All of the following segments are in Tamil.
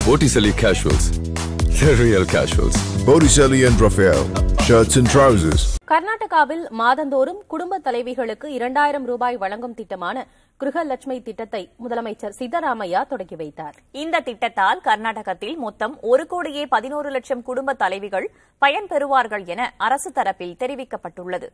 Botticelli Casuals. The real casuals. Botticelli and Raphael, shirts and trousers. கர்நாடகாவில் மாதந்தோறும் குடும்ப தலைவிகளுக்கு இரண்டாயிரம் ரூபாய் வழங்கும் திட்டமான கிருஹலட்சுமி திட்டத்தை முதலமைச்சர் சித்தராமையா தொடங்கி வைத்தார் இந்த திட்டத்தால் கர்நாடகத்தில் மொத்தம் ஒரு கோடியே பதினோரு லட்சம் குடும்ப தலைவிகள் பயன்பெறுவார்கள் என அரசு தரப்பில் தெரிவிக்கப்பட்டுள்ளது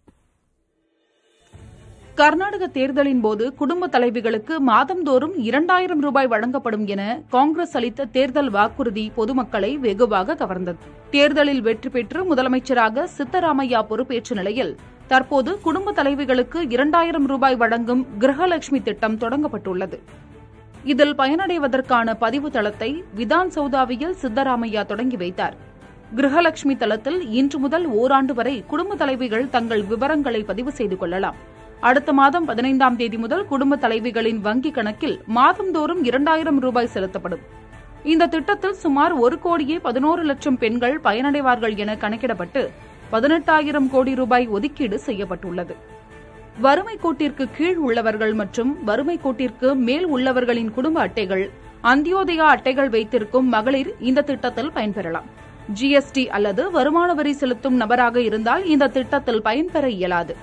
கர்நாடக தேர்தலின் போது குடும்ப தலைவிகளுக்கு மாதந்தோறும் இரண்டாயிரம் ரூபாய் வழங்கப்படும் என காங்கிரஸ் அளித்த தேர்தல் வாக்குறுதி பொதுமக்களை வெகுவாக கவர்ந்தது தேர்தலில் வெற்றி பெற்று முதலமைச்சராக சித்தராமையா பொறுப்பேற்ற நிலையில் தற்போது குடும்ப தலைவிகளுக்கு இரண்டாயிரம் ரூபாய் வழங்கும் கிரகலட்சுமி திட்டம் தொடங்கப்பட்டுள்ளது இதில் பயனடைவதற்கான பதிவு தளத்தை விதான் சௌதாவியில் சித்தராமையா தொடங்கி வைத்தார் கிரகலட்சுமி தளத்தில் இன்று முதல் ஓராண்டு வரை குடும்ப தலைவிகள் தங்கள் விவரங்களை பதிவு செய்து கொள்ளலாம் அடுத்த மாதம் பதினைந்தாம் தேதி முதல் குடும்ப தலைவிகளின் வங்கிக் கணக்கில் மாதந்தோறும் இரண்டாயிரம் ரூபாய் செலுத்தப்படும் இந்த திட்டத்தில் சுமார் ஒரு கோடியே பதினோரு லட்சம் பெண்கள் பயனடைவார்கள் என கணக்கிடப்பட்டு பதினெட்டாயிரம் கோடி ரூபாய் ஒதுக்கீடு செய்யப்பட்டுள்ளது வறுமை கோட்டிற்கு கீழ் உள்ளவர்கள் மற்றும் வறுமை கோட்டிற்கு மேல் உள்ளவர்களின் குடும்ப அட்டைகள் அந்தியோதயா அட்டைகள் வைத்திருக்கும் மகளிர் இந்த திட்டத்தில் பயன்பெறலாம் ஜிஎஸ்டி அல்லது வருமான வரி செலுத்தும் நபராக இருந்தால் இந்த திட்டத்தில் பயன்பெற இயலாது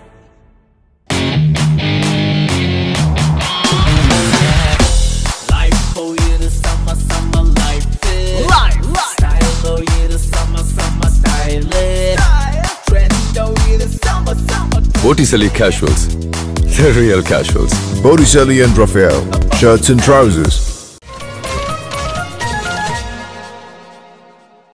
Life for you the summer, summer life is. Life, Style for you the summer, summer style is. Trend for you the summer, summer. Botticelli Casuals. The real casuals. Botticelli and Raphael, shirts and trousers.